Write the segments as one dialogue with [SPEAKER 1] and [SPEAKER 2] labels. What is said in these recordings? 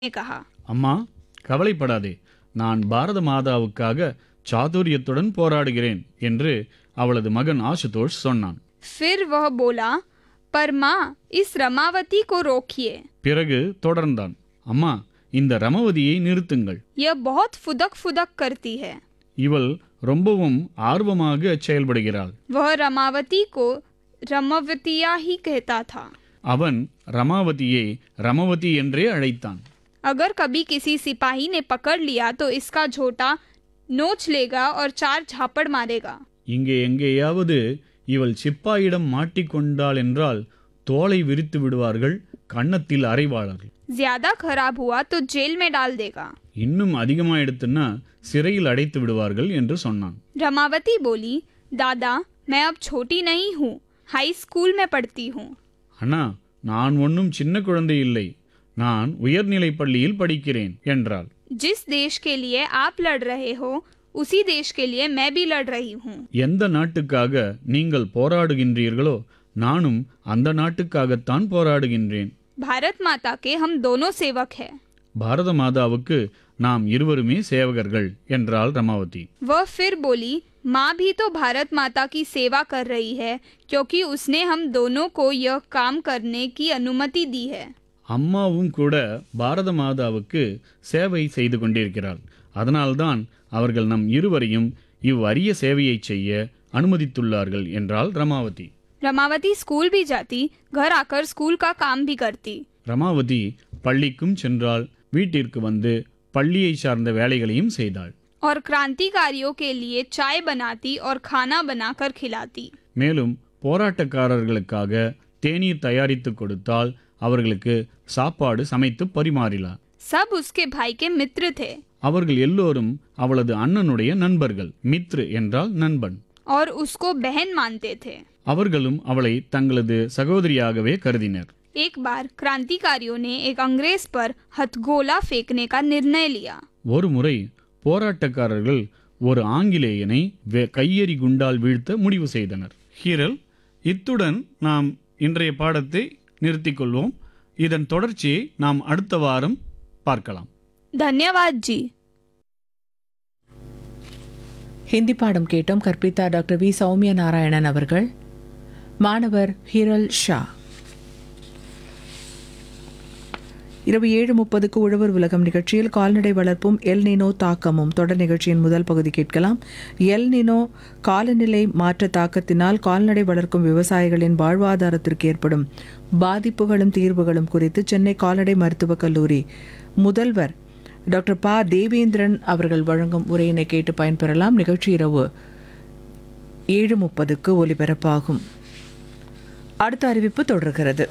[SPEAKER 1] ने कहा
[SPEAKER 2] அம்மா கவலைப்படாதே நான் பாரத மாதாவுக்காக சாதுரியத்துடன் போராடுகிறேன் என்று அவளது மகன் ஆசுதோஷ் சொன்னான்
[SPEAKER 1] फिर वह बोला पर माँ इस रमावती को रोकिए
[SPEAKER 2] பிறகு தொடர்ந்தான் அம்மா இந்த ரமவதியை நிறுத்துங்கள்
[SPEAKER 1] यह बहुत फुदक फुदक करती है
[SPEAKER 2] இவள் ரொம்பவும் ஆர்வமாக செயல்படுகிறாள்
[SPEAKER 1] वह रमावती को रमवतिया ही कहता था
[SPEAKER 2] அவன் ரமாவதியை ரமவதி என்றே அழைத்தான்
[SPEAKER 1] अगर कभी किसी सिपाही ने पकड़ लिया तो इसका झोटा नोच लेगा और चार झापड़ मारेगा
[SPEAKER 2] இங்கே எங்கேயாவது இவள் சிப்பாயிடம் மாட்டிக்கொண்டாள் என்றால் தோலை விரித்து விடுவார்கள் கன்னத்தில் அறைவாளர்கள்
[SPEAKER 1] ज्यादा खराब हुआ तो जेल में डाल देगा
[SPEAKER 2] இன்னும் அதிகமாயிடுத்துன்னா சிறையில் அடைத்து விடுவார்கள் என்று சொன்னான்
[SPEAKER 1] रमावती बोली दादा मैं अब छोटी नहीं हूँ हाई स्कूल में पढ़ती हूँ
[SPEAKER 2] அண்ணா நான் ஒன்றும் சின்ன குழந்தை இல்லை நான் உயர்நிலைப் பள்ளியில் படிக்கிறேன் என்றாள்
[SPEAKER 1] जिस देश के लिए आप लड़ रहे हो उसी देश के लिए मैं भी लड़ रही हूँ
[SPEAKER 2] எந்த நாட்டுக்காக நீங்கள் போராடுகின்றீர்களோ நானும் அந்த நாட்டுக்காகத்தான் போராடுகின்றேன்
[SPEAKER 1] भारत माता के हम दोनों सेवक हैं
[SPEAKER 2] பாரத மாதாவுக்கு நாம் இருவருமே சேவகர்கள் என்றாள் ரமாவதி
[SPEAKER 1] वह फिर बोली माँ भी तो भारत माता की सेवा कर रही है क्योंकि उसने हम दोनों को यह काम करने की अनुमति दी है
[SPEAKER 2] அம்மாவும் கூட பாரத மாதாவுக்கு சேவை செய்து கொண்டிருக்கிறாள் அதனால்தான் அவர்கள் நம் இருவரையும் இவ்வரிய சேவையை செய்ய அனுமதித்துள்ளார்கள் என்றாள் ரமாவதி
[SPEAKER 1] रमावती स्कूल भी जाती घर आकर स्कूल का काम भी करती
[SPEAKER 2] ரமாவதி பள்ளிக்கும் சென்றாள் வீட்டிற்கு வந்து பள்ளியை சார்ந்த வேலைகளையும் செய்தாள்
[SPEAKER 1] और क्रांतिकारियों के लिए चाय बनाती और खाना बनाकर खिलाती
[SPEAKER 2] மேலும் போராட்டக்காரர்களுக்காக தேநீர் தயாரித்து கொடுத்தால் அவர்களுக்கு சாப்பாடு சமைத்து பரிமாறினார்
[SPEAKER 1] सब उसके भाई के मित्र थे
[SPEAKER 2] அவர்கள் எல்லோரும் அவளது அண்ணனுடைய நண்பர்கள் மித்ரு என்றால் நண்பன்
[SPEAKER 1] और उसको बहन मानते थे
[SPEAKER 2] அவர்களும் அவளை தங்களது சகோதரியாகவே கருதினர்
[SPEAKER 1] एक बार क्रांतिकारियों ने एक अंग्रेज पर हथगोला फेंकने का निर्णय लिया
[SPEAKER 2] ஒரு முறை போராட்டக்காரர்கள் ஒரு ஆங்கிலேயனை வே- கையெறி குண்டால் வீழ்த்த முடிவு செய்தனர் ஹீரல் இத்துடன் நாம் இன்றைய பாடத்தை நிறுத்திக் கொள்வோம் இதன் தொடர்ச்சியை நாம் அடுத்த வாரம் பார்க்கலாம்
[SPEAKER 1] धन्यवाद जी
[SPEAKER 3] ஹிந்தி பாடம் கேட்டோம் கற்பித்தார் டாக்டர் வி சௌமிய நாராயணன் அவர்கள் மாணவர் ஹிரல் ஷா இரவு ஏழு முப்பதுக்கு உழவர் உலகம் நிகழ்ச்சியில் கால்நடை வளர்ப்பும் எல் நினோ தாக்கமும் தொடர் நிகழ்ச்சியின் முதல் பகுதி கேட்கலாம் எல் நினோ காலநிலை மாற்ற தாக்கத்தினால் கால்நடை வளர்க்கும் விவசாயிகளின் வாழ்வாதாரத்திற்கு ஏற்படும் பாதிப்புகளும் தீர்வுகளும் குறித்து சென்னை கால்நடை மருத்துவக் கல்லூரி முதல்வர் டாக்டர் ப தேவேந்திரன் அவர்கள் வழங்கும் உரையினை கேட்டு பயன்பெறலாம் நிகழ்ச்சி இரவு ஏழு முப்பதுக்கு ஒலிபரப்பாகும் அடுத்த அறிவிப்பு தொடர்கிறது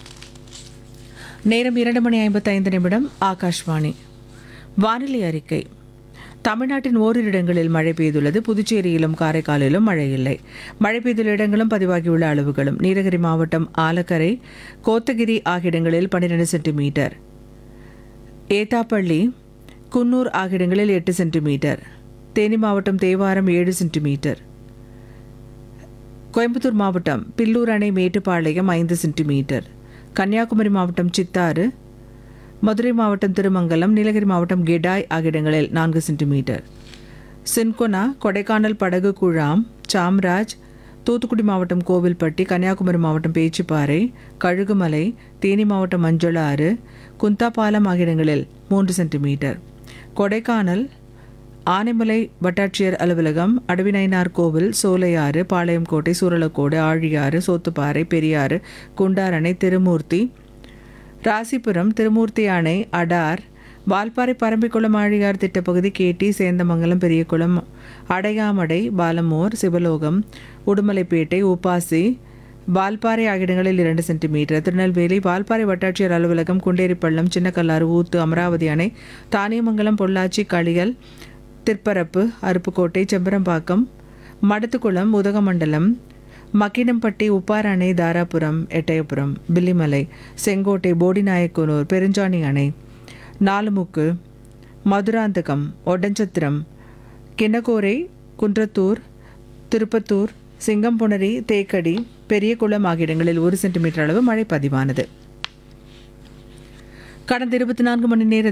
[SPEAKER 3] நேரம் இரண்டு மணி ஐம்பத்தைந்து நிமிடம் ஆகாஷ்வாணி வானிலை அறிக்கை தமிழ்நாட்டின் ஓரிரு இடங்களில் மழை பெய்துள்ளது புதுச்சேரியிலும் காரைக்காலிலும் மழை இல்லை மழை பெய்துள்ள இடங்களும் பதிவாகியுள்ள அளவுகளும் நீலகிரி மாவட்டம் ஆலக்கரை கோத்தகிரி ஆகிய இடங்களில் பன்னிரெண்டு சென்டிமீட்டர் ஏத்தாப்பள்ளி குன்னூர் ஆகிய இடங்களில் எட்டு சென்டிமீட்டர் தேனி மாவட்டம் தேவாரம் ஏழு சென்டிமீட்டர் கோயம்புத்தூர் மாவட்டம் பில்லூர் அணை மேட்டுப்பாளையம் ஐந்து சென்டிமீட்டர் கன்னியாகுமரி மாவட்டம் சித்தாறு மதுரை மாவட்டம் திருமங்கலம் நீலகிரி மாவட்டம் கெடாய் ஆகிய இடங்களில் நான்கு சென்டிமீட்டர் சின்கொனா கொடைக்கானல் படகு குழாம் சாம்ராஜ் தூத்துக்குடி மாவட்டம் கோவில்பட்டி கன்னியாகுமரி மாவட்டம் பேச்சிப்பாறை கழுகுமலை தேனி மாவட்டம் மஞ்சளாறு குந்தாபாலம் ஆகிய இடங்களில் மூன்று சென்டிமீட்டர் கொடைக்கானல் ஆனைமலை வட்டாட்சியர் அலுவலகம் அடவிநயினார் கோவில் சோலையாறு பாளையங்கோட்டை சூரலக்கோடு ஆழியாறு சோத்துப்பாறை பெரியாறு குண்டாரணை திருமூர்த்தி ராசிபுரம் திருமூர்த்தி அணை அடார் வால்பாறை பரம்பிக்குளம் ஆழியார் திட்டப்பகுதி கேட்டி சேந்தமங்கலம் பெரியகுளம் அடையாமடை பாலமோர் சிவலோகம் உடுமலைப்பேட்டை உப்பாசி வால்பாறை ஆகிய இடங்களில் இரண்டு சென்டிமீட்டர் திருநெல்வேலி வால்பாறை வட்டாட்சியர் அலுவலகம் குண்டேரிப்பள்ளம் சின்னக்கல்லாறு ஊத்து அமராவதி அணை தானியமங்கலம் பொள்ளாச்சி களியல் திற்பரப்பு அருப்புக்கோட்டை செம்பரம்பாக்கம் மடத்துக்குளம் உதகமண்டலம் மக்கினம்பட்டி உப்பார் அணை தாராபுரம் எட்டயபுரம் பில்லிமலை செங்கோட்டை போடிநாயக்கனூர் பெருஞ்சாணி அணை நாலுமுக்கு மதுராந்தகம் ஒட்டஞ்சத்திரம் கிண்ணக்கோரை குன்றத்தூர் திருப்பத்தூர் சிங்கம்புணரி தேக்கடி பெரியகுளம் ஆகிய இடங்களில் ஒரு சென்டிமீட்டர் அளவு மழை பதிவானது கடந்த இருபத்தி நான்கு மணி நேர